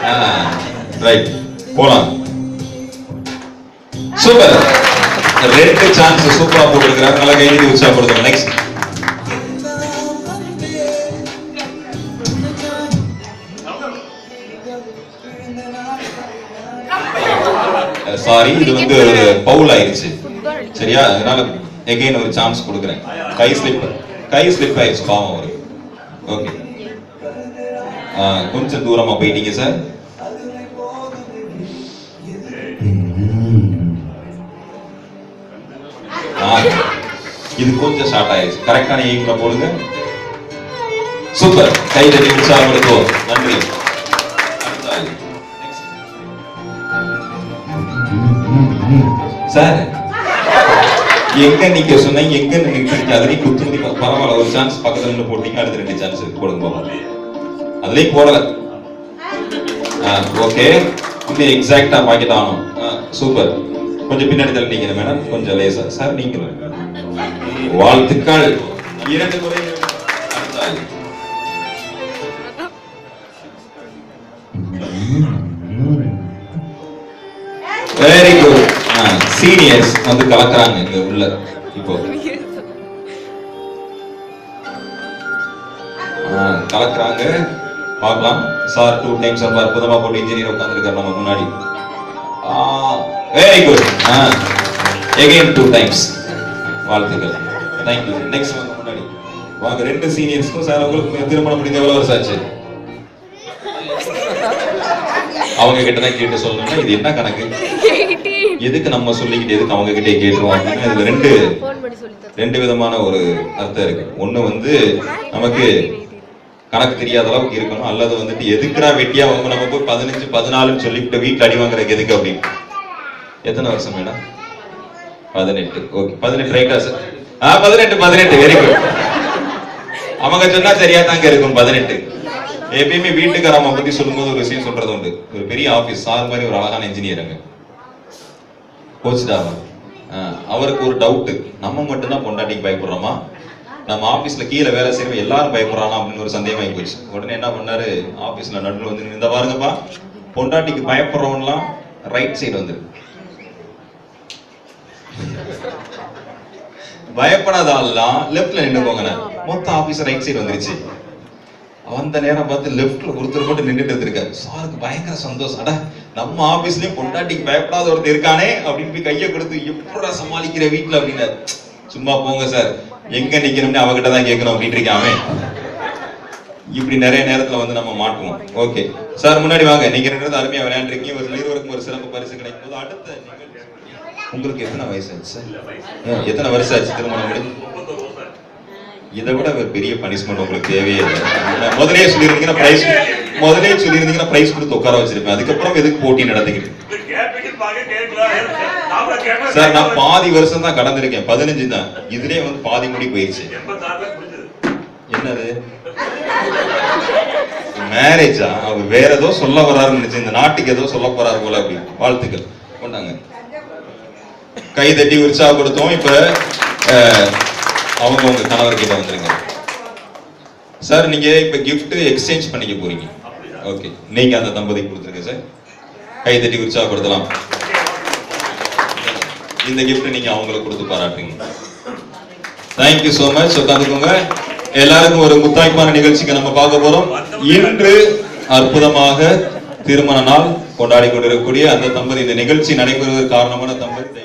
Right போலாம் super ரெண்டு chance சூப்பரா போட்டுருக்கிறார் நல்லா கை நீட்டி உற்சாகப்படுத்துங்க நெக்ஸ்ட் சாரி இது வந்து ஒரு பவுல் ஆயிருச்சு சரியா அதனால எகைன் ஒரு சான்ஸ் கொடுக்குறேன் கை ஸ்லிப் கை ஸ்லிப் ஆயிருச்சு பாவம் அவருக்கு ஓகே கொஞ்சம் தூரமா போயிட்டீங்க சார் இது கொஞ்சம் ஷார்ட் ஆயிருச்சு கரெக்டான எய்ம்ல போடுங்க சூப்பர் கை தட்டி உற்சாகப்படுத்துவோம் நன்றி அடுத்த ஆள். Next. சார் எங்க நிக்க சொன்னீங்க எங்க நிக்க அதுலயும் குத்துமதி ப- பரவாயில்ல ஒரு சான்ஸ் பக்கத்துல நின்று போட்டீங்க அடுத்த ரெண்டு சான்ஸ் இருக்கு போடுங்க பாப்போம் அதுலயும் போடல ஓகே இன்னும் எக்ஸாக்டா பாக்கெட் ஆகணும் சூப்பர் கொஞ்சம் பின்னாடி தள்ளிட்டீங்க மேடம் கொஞ்சம் லேசா சார் நீங்க வாழ்த்துக்கள் இரண்டு முறை அடுத்த ஆள். வெரி குட் சீனியர்ஸ் வந்து கலக்குறாங்க இங்க உள்ள இப்போ ஆ, கலக்குறாங்க பார்க்கலாம் சார் டூ டைம்ஸ் ரொம்ப அற்புதமா போட்டு இன்ஜினியர் உட்காந்துருக்காரு நம்ம முன்னாடி very good again two times வாழ்த்துக்கள் தேங்க்யூ நெக்ஸ்ட் வாங்க முன்னாடி வாங்க ரெண்டு சீனியர்ஸ்க்கும் சார் உங்களுக்கு திருமணம் முடிஞ்ச எவ்வளவு வருஷம் ஆச்சு அவங்க கிட்ட தான் கேட்டு சொல்லணும்னா இது என்ன கணக்கு எதுக்கு நம்ம சொல்லிக்கிட்டு எதுக்கு அவங்க கிட்டே கேட்டுருவோம் அப்படின்னா இதுல ரெண்டு ஃபோன் பண்ணி சொல்லி தரேன் ரெண்டு விதமான ஒரு அர்த்தம் இருக்கு ஒண்ணு வந்து நமக்கு கணக்கு தெரியாத அளவுக்கு இருக்கணும் அல்லது வந்துட்டு எதுக்குடா வெட்டியா அவங்க நம்ம போய் பதினஞ்சு பதினாலுன்னு சொல்லிட்டு வீட்டுல அடி வாங்குறதுக்கு எதுக்கு அப்படின்னு எத்தனை வருஷம் மேடம் பதினெட்டு ஓகே பதினெட்டு ரைட்டா சார் ஆ பதினெட்டு பதினெட்டு வெரி குட் அவங்க சொன்னா சரியா தாங்க இருக்கும் பதினெட்டு எப்பயுமே வீட்டுக்காரம்மா பத்தி சொல்லும்போது ஒரு விஷயம் சொல்றது உண்டு ஒரு பெரிய ஆபீஸ் சார் மாதிரி ஒரு அழகான இன்ஜினியர் அங்க கோச்சுடாவா அவருக்கு ஒரு டவுட் நம்ம மட்டும்தான் பொண்டாட்டிக்கு பயப்படுறோமா நம்ம ஆபீஸ்ல கீழே வேலை செய்யறவங்க எல்லாரும் பயப்படுறானா அப்படின்னு ஒரு சந்தேகம் ஆகி போச்சு உடனே என்ன பண்ணாரு ஆபீஸ்ல நடுவில் வந்து நின்னு, இந்த பாருங்கப்பா பொண்டாட்டிக்கு பயப்படுறவன்லாம் ரைட் சைடு வந்துரு பயப்படாத ஆள்லாம் லெஃப்ட்ல நின்னுக்கோங்க மொத்த ஆபீஸ் ரைட் சைடு வந்துருச்சு அந்த நேரம் பார்த்து லெஃப்ட்ல ஒருத்தர் மட்டும் நின்னுட்டு இருந்திருக்காரு சாருக்கு பயங்கர சந்தோஷம் அட நம்ம ஆபீஸ்லயும் பொண்டாட்டிக்கு பயப்படாத ஒருத்தர் இருக்கானே அப்படின்னு போய் கையை கொடுத்து எப்படா சமாளிக்கிற வீட்டுல அப்படின்னாரு சும்மா போங்க சார் எங்க நிக்கணும்னு அவகிட்ட தான் கேட்கணும் அப்படின்னு இருக்காமே இப்படி நிறைய நேரத்துல வந்து நம்ம மாட்டுவோம் ஓகே சார் முன்னாடி வாங்க நீங்க ரெண்டு பேரும் அருமையா விளையாண்டுருக்கீங்க ஒரு இருவருக்கும் ஒரு சிறப்பு பரிசு கிடைக்கும் போது அடுத்த நிகழ்ச்சி உங்களுக்கு எத்தனை வயசு ஆச்சு சார் ஆ, எத்தனை வருஷம் ஆச்சு திருமணம் முடிஞ்சு இதை விட ஒரு பெரிய பனிஷ்மெண்ட் உங்களுக்கு தேவையே இல்லை நான் முதல்லயே சொல்லியிருந்தீங்கன்னா பிரைஸ் முதல்லயே சொல்லியிருந்தீங்கன்னா பிரைஸ் கொடுத்து உட்கார வச்சிருப்பேன் அதுக்கப்புறம் எதுக்கு போட்டி நடத்திக்கிட்டு சார் நான் பாதி வருஷம் தான் கடந்திருக்கேன் பதினஞ்சு தான் இதுலயே வந்து பாதி முடி போயிருச்சு என்னது மேரேஜா அவர் வேற ஏதோ சொல்ல வராருன்னு நினைச்சு இந்த நாட்டுக்கு ஏதோ சொல்ல போறாரு போல அப்படி வாழ்த்துக்கள் கொண்டாங்க கை தட்டி உற்சாகப்படுத்துவோம் இப்ப அஹ், அவங்க உங்க கணவர் கிட்ட வந்துருங்க சார் நீங்க இப்ப gift எக்ஸ்சேஞ்ச் பண்ணிக்க போறீங்க ஓகே நீங்க அந்த தம்பதிக்கு கொடுத்துருங்க சார் கை தட்டி உற்சாகப்படுத்தலாம் இந்த gift நீங்க அவங்களுக்கு கொடுத்து பாராட்டுங்க தேங்க்யூ so மச் உட்காந்துக்கோங்க எல்லாருக்கும் ஒரு முத்தாய்ப்பான நிகழ்ச்சிக்கு நம்ம பார்க்க போறோம் இன்று அற்புதமாக திருமண நாள் கொண்டாடி கொண்டிருக்கக்கூடிய அந்த தம்பதி இந்த நிகழ்ச்சி நடைபெறுவதற்கு காரணமான தம்பதி